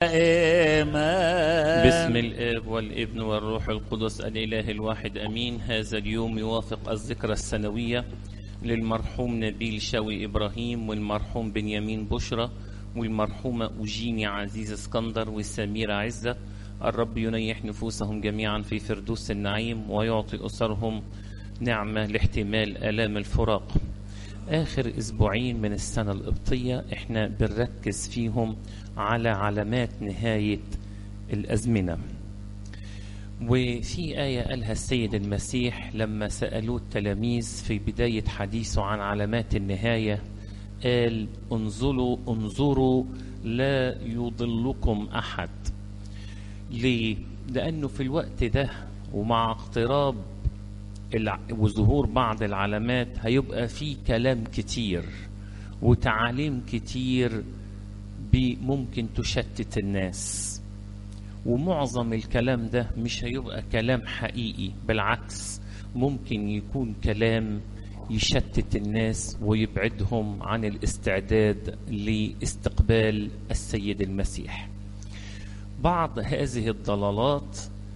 دائما باسم الآب والابن والروح القدس الإله الواحد أمين هذا اليوم يوافق الذكرى السنوية للمرحوم نبيل شوي إبراهيم والمرحوم بنيامين بشرى والمرحومة أوجيني عزيز اسكندر والسميرة عزت الرب ينيح نفوسهم جميعا في فردوس النعيم ويعطي أسرهم نعمة لاحتمال آلام الفراق آخر أسبوعين من السنة القبطية إحنا بنركز فيهم على علامات نهاية الأزمنة وفي آية قالها السيد المسيح لما سألوه التلاميذ في بداية حديثه عن علامات النهاية قال انظروا انظروا لا يضلكم أحد ليه؟ لأنه في الوقت ده ومع اقتراب الع- وظهور بعض العلامات هيبقى في كلام كتير وتعاليم كتير بي- ممكن تشتت الناس ومعظم الكلام ده مش هيبقى كلام حقيقي بالعكس ممكن يكون كلام يشتت الناس ويبعدهم عن الاستعداد لاستقبال السيد المسيح بعض هذه الضلالات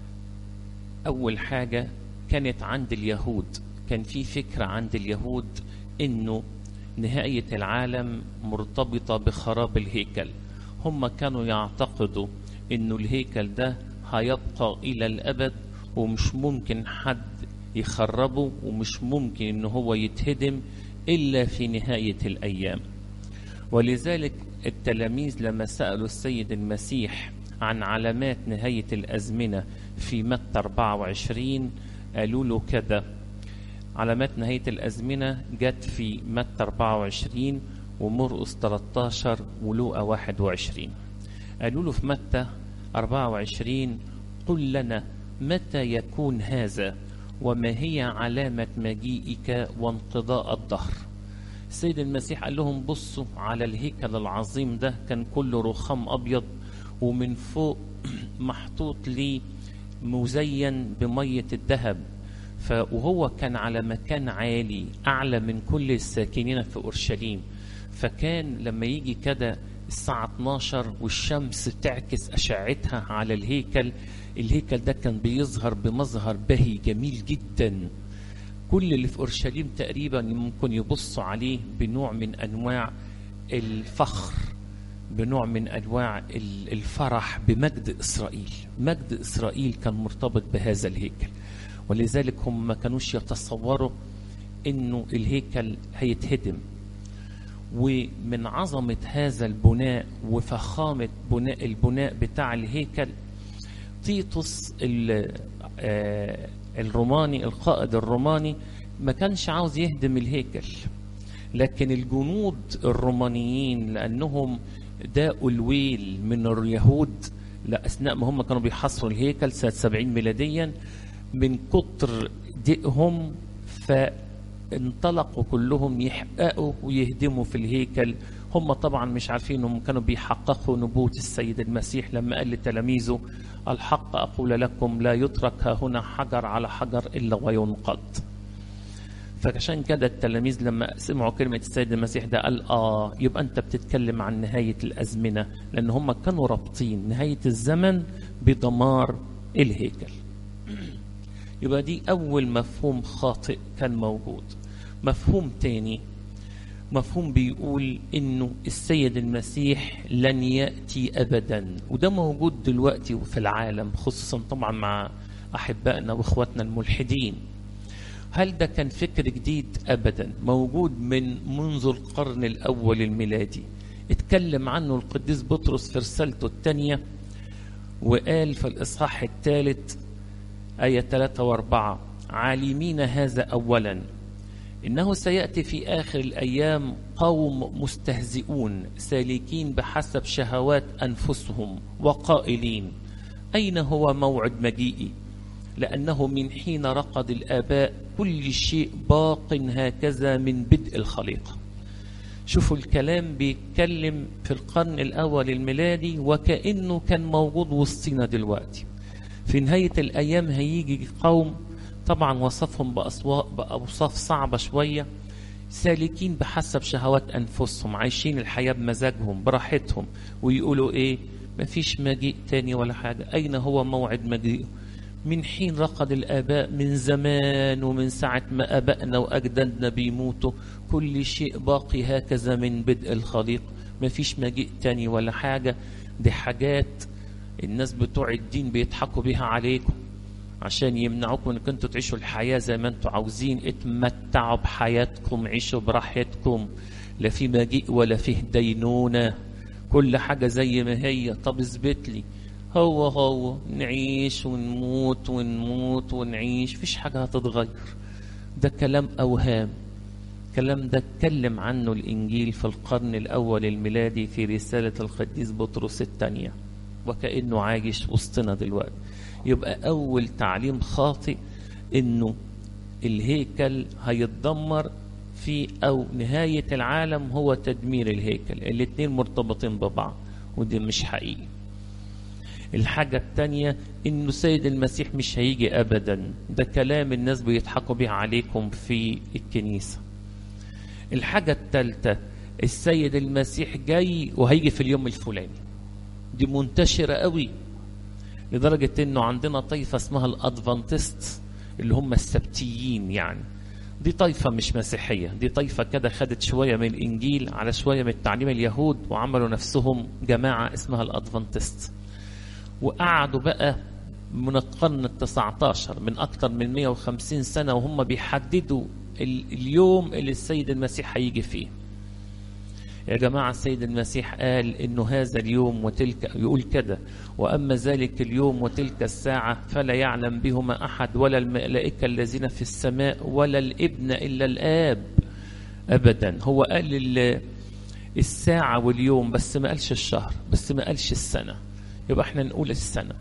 أول حاجة كانت عند اليهود كان في فكرة عند اليهود إنه نهاية العالم مرتبطة بخراب الهيكل هم كانوا يعتقدوا إنه الهيكل ده هيبقى إلى الأبد ومش ممكن حد يخربه ومش ممكن إنه هو يتهدم إلا في نهاية الأيام ولذلك التلاميذ لما سألوا السيد المسيح عن علامات نهاية الأزمنة في متى 24 قالوا له كده علامات نهاية الأزمنة جت في متى 24 ومرقس 13 ولوقا 21 قالوا له في متى 24 قل لنا متى يكون هذا وما هي علامة مجيئك وانقضاء الدهر السيد المسيح قال لهم بصوا على الهيكل العظيم ده كان كله رخام أبيض ومن فوق محطوط ليه مزين بمية الذهب ف- وهو كان على مكان عالي أعلى من كل الساكنين في أورشليم فكان لما يجي كده الساعة 12 والشمس تعكس أشعتها على الهيكل الهيكل ده كان بيظهر بمظهر بهي جميل جدا كل اللي في أورشليم تقريبا ممكن يبصوا عليه بنوع من أنواع الفخر بنوع من أنواع ال- الفرح بمجد إسرائيل مجد إسرائيل كان مرتبط بهذا الهيكل ولذلك هم ما كانوش يتصوروا انه الهيكل هيتهدم ومن عظمة هذا البناء وفخامة بناء البناء بتاع الهيكل تيتوس ال- آه، الروماني القائد الروماني ما كانش عاوز يهدم الهيكل لكن الجنود الرومانيين لأنهم داقوا الويل من اليهود لا أثناء ما هم كانوا بيحصروا الهيكل سنة 70 ميلاديا من كتر ضيقهم فانطلقوا كلهم يحققوا ويهدموا في الهيكل هم طبعا مش عارفين انهم كانوا بيحققوا نبوة السيد المسيح لما قال لتلاميذه الحق أقول لكم لا يترك ها هنا حجر على حجر إلا وينقض فعشان كده التلاميذ لما سمعوا كلمة السيد المسيح ده قال آه يبقى أنت بتتكلم عن نهاية الأزمنة لأن هم كانوا رابطين نهاية الزمن بدمار الهيكل يبقى دي أول مفهوم خاطئ كان موجود مفهوم تاني مفهوم بيقول انه السيد المسيح لن ياتي ابدا وده موجود دلوقتي في العالم خصوصا طبعا مع احبائنا واخواتنا الملحدين هل ده كان فكر جديد ابدا موجود من منذ القرن الاول الميلادي اتكلم عنه القديس بطرس في رسالته الثانيه وقال في الاصحاح الثالث ايه 3 و4 عالمين هذا اولا إنه سيأتي في آخر الأيام قوم مستهزئون سالكين بحسب شهوات أنفسهم وقائلين أين هو موعد مجيئي لأنه من حين رقد الآباء كل شيء باق هكذا من بدء الخليقة شوفوا الكلام بيتكلم في القرن الأول الميلادي وكأنه كان موجود وسطنا دلوقتي في نهاية الأيام هيجي قوم طبعا وصفهم بأسوا- بأوصاف صعبة شوية سالكين بحسب شهوات أنفسهم عايشين الحياة بمزاجهم براحتهم ويقولوا إيه مفيش مجيء تاني ولا حاجة أين هو موعد مجيئه من حين رقد الآباء من زمان ومن ساعة ما آبائنا وأجدادنا بيموتوا كل شيء باقي هكذا من بدء الخليق مفيش مجيء تاني ولا حاجة دي حاجات الناس بتوع الدين بيضحكوا بيها عليكم عشان يمنعوكم انكم انتوا تعيشوا الحياة زي ما انتوا عاوزين اتمتعوا بحياتكم عيشوا براحتكم لا في مجيء ولا فيه دينونة كل حاجة زي ما هي طب اثبت لي هو هو نعيش ونموت ونموت ونعيش فيش حاجة هتتغير ده كلام أوهام الكلام ده اتكلم عنه الإنجيل في القرن الأول الميلادي في رسالة القديس بطرس الثانية وكأنه عايش وسطنا دلوقتي يبقى أول تعليم خاطئ إنه الهيكل هيتدمر في أو نهاية العالم هو تدمير الهيكل الاتنين مرتبطين ببعض ودي مش حقيقي الحاجة التانية إنه سيد المسيح مش هيجي أبدا ده كلام الناس بيضحكوا بيه عليكم في الكنيسة الحاجة التالتة السيد المسيح جاي وهيجي في اليوم الفلاني دي منتشرة قوي لدرجة انه عندنا طائفة اسمها الادفانتست اللي هم السبتيين يعني دي طائفة مش مسيحية دي طائفة كده خدت شوية من الانجيل على شوية من تعليم اليهود وعملوا نفسهم جماعة اسمها الادفانتست وقعدوا بقى من القرن التسعة عشر من أكثر من 150 سنة وهم بيحددوا اليوم اللي السيد المسيح هيجي فيه يا جماعة السيد المسيح قال إنه هذا اليوم وتلك يقول كده وأما ذلك اليوم وتلك الساعة فلا يعلم بهما أحد ولا الملائكة الذين في السماء ولا الابن إلا الآب أبدا هو قال الساعة واليوم بس ما قالش الشهر بس ما قالش السنة يبقى احنا نقول السنة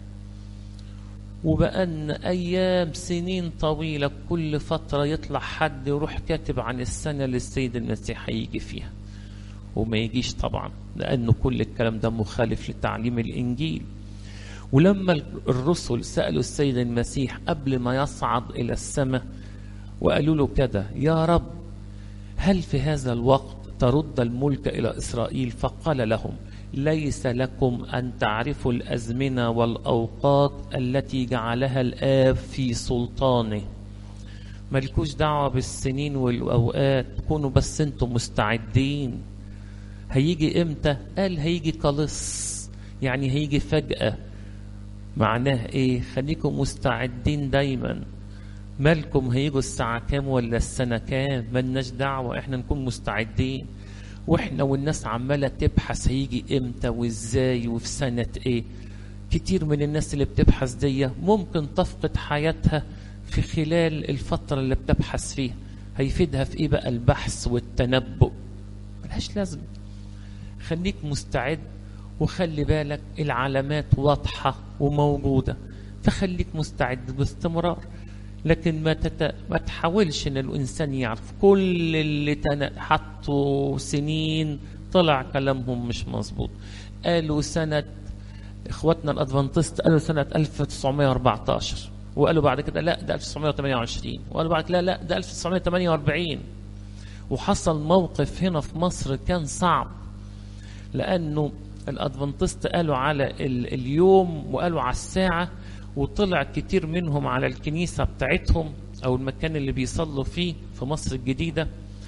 وبقالنا أيام سنين طويلة كل فترة يطلع حد يروح كاتب عن السنة اللي السيد المسيح هيجي فيها وما يجيش طبعا لأنه كل الكلام ده مخالف لتعليم الإنجيل ولما الرسل سألوا السيد المسيح قبل ما يصعد إلى السماء وقالوا له كده يا رب هل في هذا الوقت ترد الملك إلى إسرائيل فقال لهم ليس لكم أن تعرفوا الأزمنة والأوقات التي جعلها الآب في سلطانه ملكوش دعوة بالسنين والأوقات كونوا بس انتم مستعدين هيجي امتى قال هيجي قلص يعني هيجي فجأة معناه ايه خليكم مستعدين دايما مالكم هيجوا الساعة كام ولا السنة كام ملناش دعوة احنا نكون مستعدين واحنا والناس عمالة تبحث هيجي امتى وازاي وفي سنة ايه كتير من الناس اللي بتبحث دي ممكن تفقد حياتها في خلال الفترة اللي بتبحث فيها هيفيدها في ايه بقى البحث والتنبؤ ملهاش لازمة خليك مستعد وخلي بالك العلامات واضحة وموجودة فخليك مستعد باستمرار لكن ما تت... ما تحاولش ان الانسان يعرف كل اللي تن... حطوا سنين طلع كلامهم مش مظبوط قالوا سنة اخواتنا الادفانتست قالوا سنة 1914 وقالوا بعد كده لا ده 1928 وقالوا بعد كده لا ده 1948 وحصل موقف هنا في مصر كان صعب لانه الادفانتست قالوا على ال... اليوم وقالوا على الساعه وطلع كتير منهم على الكنيسة بتاعتهم أو المكان اللي بيصلوا فيه في مصر الجديدة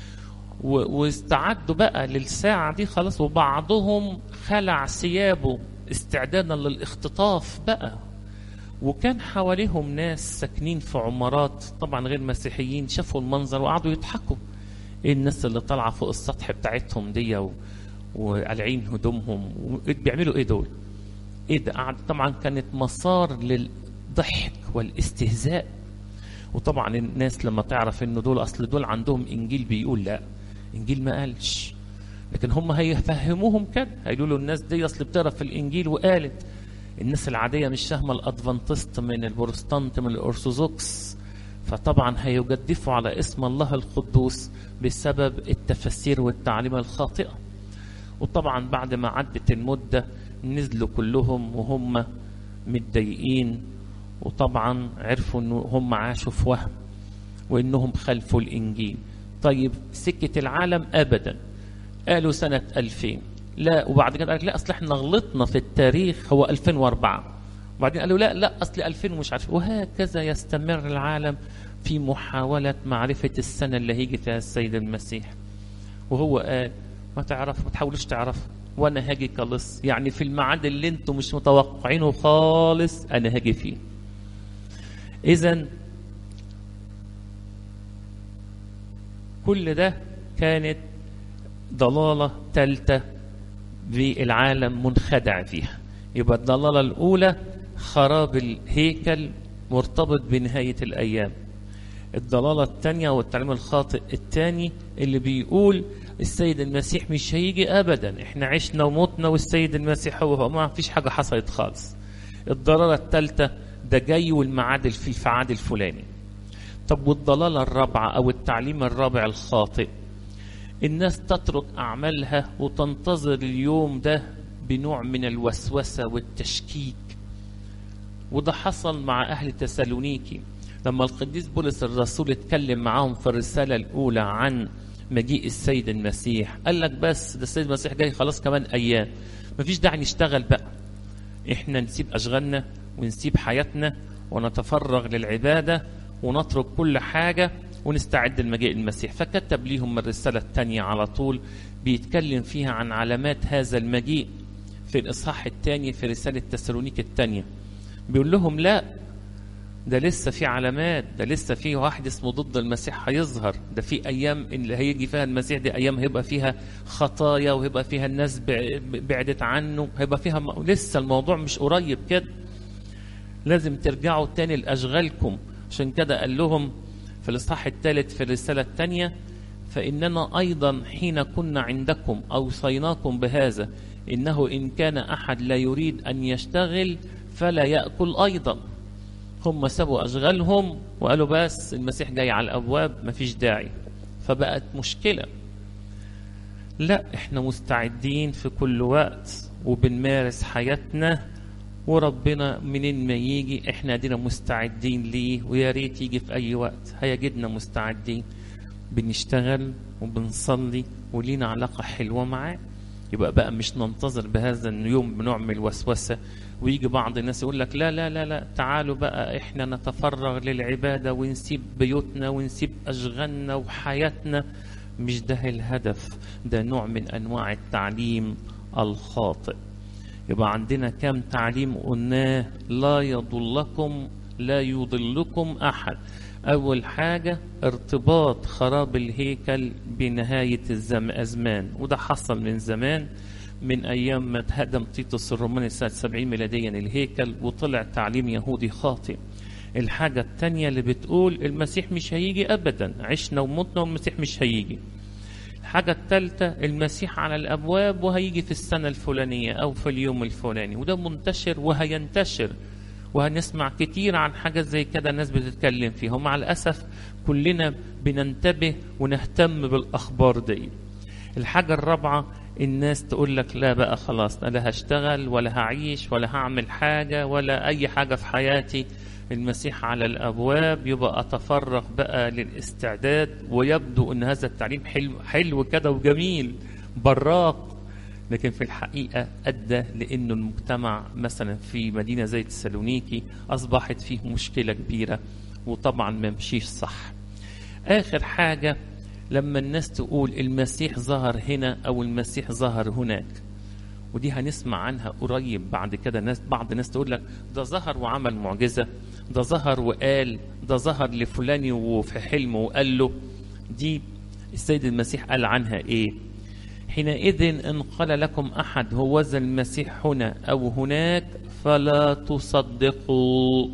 واستعدوا بقى للساعة دي خلاص وبعضهم خلع ثيابه استعدادا للاختطاف بقى وكان حواليهم ناس ساكنين في عمارات طبعا غير مسيحيين شافوا المنظر وقعدوا يضحكوا ايه الناس اللي طالعه فوق السطح بتاعتهم دي و... وقالعين هدومهم بيعملوا ايه دول؟ ايه ده قعد طبعا كانت مسار للضحك والاستهزاء وطبعا الناس لما تعرف انه دول اصل دول عندهم انجيل بيقول لا انجيل ما قالش لكن هم هيفهموهم كده هيقولوا له الناس دي اصل بتقرا في الانجيل وقالت الناس العاديه مش فاهمه الادفانتست من البروتستانت من الارثوذكس فطبعا هيجدفوا على اسم الله القدوس بسبب التفسير والتعليم الخاطئه وطبعا بعد ما عدت المده نزلوا كلهم وهم متضايقين وطبعا عرفوا ان هم عاشوا في وهم وانهم خلفوا الانجيل طيب سكة العالم ابدا قالوا سنة 2000 لا وبعد كده قال لك لا اصل احنا غلطنا في التاريخ هو 2004 وبعدين قالوا لا لا اصل 2000 ومش عارف وهكذا يستمر العالم في محاولة معرفة السنة اللي هيجي فيها السيد المسيح وهو قال ما تعرف ما تحاولوش تعرف وانا هاجي كلص يعني في الميعاد اللي انتم مش متوقعينه خالص انا هاجي فيه اذا كل ده كانت ضلالة ثالثة بالعالم منخدع فيها يبقى الضلالة الأولى خراب الهيكل مرتبط بنهاية الأيام الضلالة الثانية والتعليم الخاطئ الثاني اللي بيقول السيد المسيح مش هيجي أبدا احنا عشنا وموتنا والسيد المسيح هو هو ما فيش حاجة حصلت خالص الضلالة الثالثة ده جاي والميعاد في الفعاد الفلاني طب والضلالة الرابعة أو التعليم الرابع الخاطئ الناس تترك أعمالها وتنتظر اليوم ده بنوع من الوسوسة والتشكيك وده حصل مع أهل تسالونيكي لما القديس بولس الرسول اتكلم معاهم في الرسالة الأولى عن مجيء السيد المسيح قال لك بس ده السيد المسيح جاي خلاص كمان أيام مفيش داعي نشتغل بقى احنا نسيب أشغالنا ونسيب حياتنا ونتفرغ للعبادة ونترك كل حاجة ونستعد لمجيء المسيح فكتب ليهم الرسالة الثانية على طول بيتكلم فيها عن علامات هذا المجيء في الإصحاح الثاني في رسالة تسالونيك الثانية بيقول لهم لا ده لسه في علامات ده لسه في واحد اسمه ضد المسيح هيظهر ده في ايام اللي هيجي فيها المسيح دي ايام هيبقى فيها خطايا وهيبقى فيها الناس بعدت عنه هيبقى فيها م... لسه الموضوع مش قريب كده لازم ترجعوا تاني لاشغالكم عشان كده قال لهم في الاصحاح الثالث في الرساله الثانيه فاننا ايضا حين كنا عندكم اوصيناكم بهذا انه ان كان احد لا يريد ان يشتغل فلا ياكل ايضا هم سابوا أشغالهم وقالوا بس المسيح جاي على الأبواب مفيش داعي فبقت مشكلة لا احنا مستعدين في كل وقت وبنمارس حياتنا وربنا منين ما يجي احنا دينا مستعدين ليه ويا ريت يجي في اي وقت هيجدنا مستعدين بنشتغل وبنصلي ولينا علاقة حلوة معاه يبقى بقى مش ننتظر بهذا اليوم بنوع من الوسوسة ويجي بعض الناس يقول لك لا لا لا لا تعالوا بقى احنا نتفرغ للعبادة ونسيب بيوتنا ونسيب أشغالنا وحياتنا مش ده الهدف ده نوع من أنواع التعليم الخاطئ يبقى عندنا كم تعليم قلناه لا يضلكم لا يضلكم أحد أول حاجة ارتباط خراب الهيكل بنهاية الأزمان وده حصل من زمان من أيام ما اتهدم تيتوس الروماني سنة 70 ميلاديا الهيكل وطلع تعليم يهودي خاطئ الحاجة التانية اللي بتقول المسيح مش هيجي أبدا عشنا ومتنا والمسيح مش هيجي الحاجة الثالثة المسيح على الأبواب وهيجي في السنة الفلانية أو في اليوم الفلاني وده منتشر وهينتشر وهنسمع كتير عن حاجة زي كده الناس بتتكلم فيها ومع الأسف كلنا بننتبه ونهتم بالأخبار دي الحاجة الرابعة الناس تقول لك لا بقى خلاص أنا لا هشتغل ولا هعيش ولا هعمل حاجة ولا أي حاجة في حياتي المسيح على الأبواب يبقى أتفرغ بقى للاستعداد ويبدو أن هذا التعليم حلو, حلو كده وجميل براق لكن في الحقيقة أدى لأنه المجتمع مثلا في مدينة زي تسالونيكي أصبحت فيه مشكلة كبيرة وطبعا ما مشيش صح آخر حاجة لما الناس تقول المسيح ظهر هنا أو المسيح ظهر هناك ودي هنسمع عنها قريب بعد كده ناس بعض الناس تقول لك ده ظهر وعمل معجزة ده ظهر وقال ده ظهر لفلان وفي حلم وقال له دي السيد المسيح قال عنها ايه حينئذ إن قال لكم أحد هو ذا المسيح هنا أو هناك فلا تصدقوا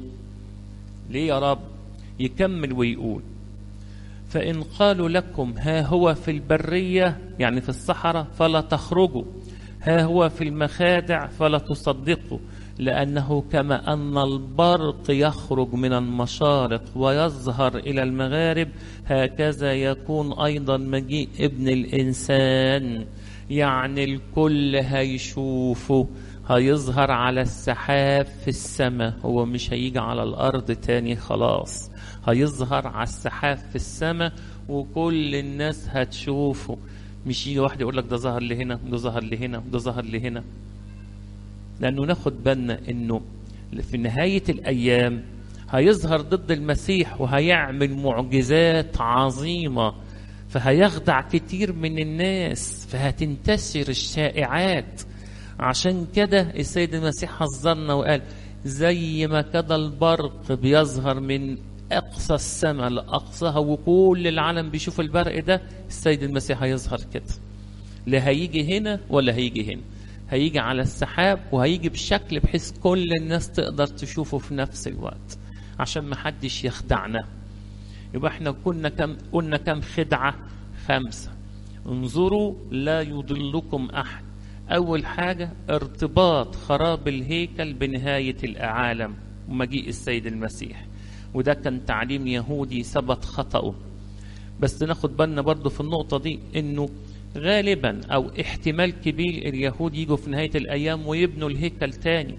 ليه يا رب يكمل ويقول فإن قالوا لكم ها هو في البرية يعني في الصحراء فلا تخرجوا ها هو في المخادع فلا تصدقوا لأنه كما أن البرق يخرج من المشارق ويظهر إلى المغارب هكذا يكون أيضا مجيء ابن الإنسان يعني الكل هيشوفه هيظهر على السحاب في السماء هو مش هيجي على الأرض تاني خلاص هيظهر على السحاب في السماء وكل الناس هتشوفه مش يجي واحد يقول لك ده ظهر لي هنا وده ظهر لي هنا وده ظهر لي هنا لأنه ناخد بالنا إنه في نهاية الأيام هيظهر ضد المسيح وهيعمل معجزات عظيمة فهيخدع كتير من الناس فهتنتشر الشائعات عشان كده السيد المسيح حذرنا وقال زي ما كده البرق بيظهر من أقصى السماء لأقصاها وكل العالم بيشوف البرق ده السيد المسيح هيظهر كده لا هيجي هنا ولا هيجي هنا هيجي على السحاب وهيجي بشكل بحيث كل الناس تقدر تشوفه في نفس الوقت عشان ما حدش يخدعنا يبقى احنا كنا كم قلنا كم خدعة خمسة انظروا لا يضلكم أحد أول حاجة ارتباط خراب الهيكل بنهاية العالم ومجيء السيد المسيح وده كان تعليم يهودي ثبت خطأه بس ناخد بالنا برضو في النقطة دي انه غالبا او احتمال كبير اليهود يجوا في نهاية الايام ويبنوا الهيكل تاني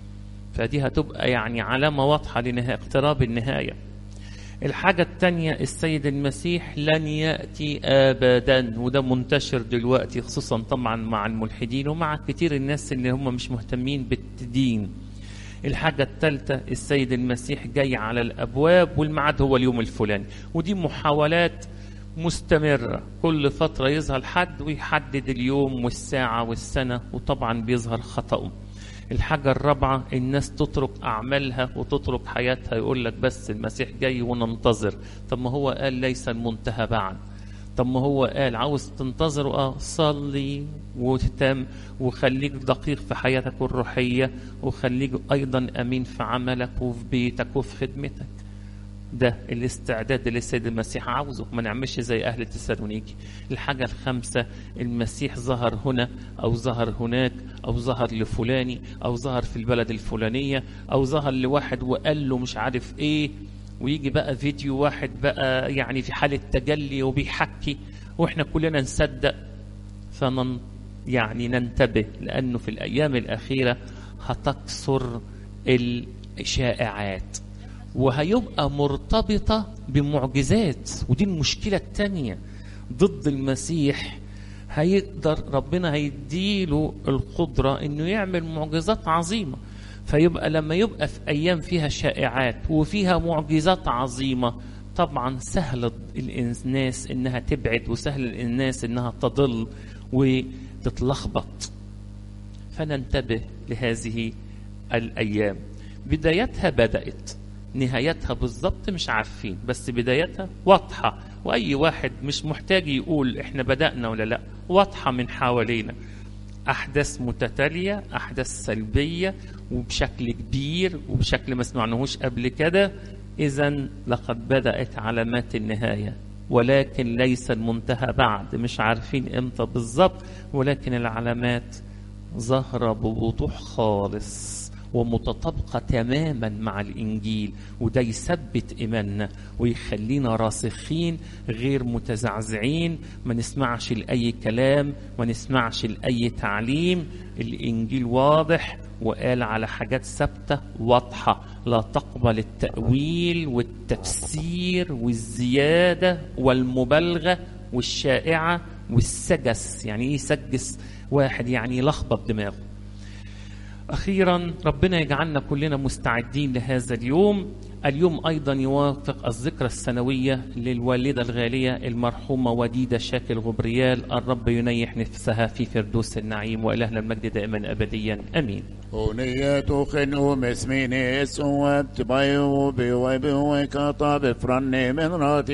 فدي هتبقى يعني علامة واضحة لنهاية اقتراب النهاية الحاجة التانية السيد المسيح لن يأتي أبدا وده منتشر دلوقتي خصوصا طبعا مع الملحدين ومع كتير الناس اللي هم مش مهتمين بالدين الحاجة الثالثة السيد المسيح جاي على الأبواب والميعاد هو اليوم الفلاني ودي محاولات مستمرة كل فترة يظهر حد ويحدد اليوم والساعة والسنة وطبعا بيظهر خطأه الحاجة الرابعة الناس تترك أعمالها وتترك حياتها يقول لك بس المسيح جاي وننتظر طب ما هو قال ليس المنتهى بعد طب ما هو قال عاوز تنتظر اه صلي واهتم وخليك دقيق في حياتك الروحية وخليك أيضا أمين في عملك وفي بيتك وفي خدمتك ده الاستعداد اللي السيد المسيح عاوزه ما نعملش زي أهل تسالونيكي الحاجة الخامسة المسيح ظهر هنا أو ظهر هناك أو ظهر لفلاني أو ظهر في البلد الفلانية أو ظهر لواحد وقال له مش عارف إيه ويجي بقى فيديو واحد بقى يعني في حالة تجلي وبيحكي واحنا كلنا نصدق فمن يعني ننتبه لأنه في الأيام الأخيرة هتكثر الشائعات وهيبقى مرتبطة بمعجزات ودي المشكلة التانية ضد المسيح هيقدر ربنا هيديله القدرة انه يعمل معجزات عظيمة فيبقى لما يبقى في ايام فيها شائعات وفيها معجزات عظيمة طبعا سهل الناس انها تبعد وسهل الناس انها تضل وتتلخبط فننتبه لهذه الايام بدايتها بدات نهايتها بالظبط مش عارفين بس بدايتها واضحة وأي واحد مش محتاج يقول إحنا بدأنا ولا لأ واضحة من حوالينا أحداث متتالية أحداث سلبية وبشكل كبير وبشكل ما سمعناهوش قبل كده إذا لقد بدأت علامات النهاية ولكن ليس المنتهى بعد مش عارفين إمتى بالظبط ولكن العلامات ظاهرة بوضوح خالص ومتطابقة تماما مع الإنجيل وده يثبت إيماننا ويخلينا راسخين غير متزعزعين ما نسمعش لأي كلام ما نسمعش لأي تعليم الإنجيل واضح وقال على حاجات ثابتة واضحة لا تقبل التأويل والتفسير والزيادة والمبالغة والشائعة والسجس يعني إيه يسجس واحد يعني يلخبط دماغه أخيرا ربنا يجعلنا كلنا مستعدين لهذا اليوم اليوم أيضا يوافق الذكرى السنوية للوالدة الغالية المرحومة وديدة شاكل غبريال الرب ينيح نفسها في فردوس النعيم وإلهنا المجد دائما أبديا أمين أغنية خنو مسميني سواب تبايو بيوي بيوي كطاب فرني من راتي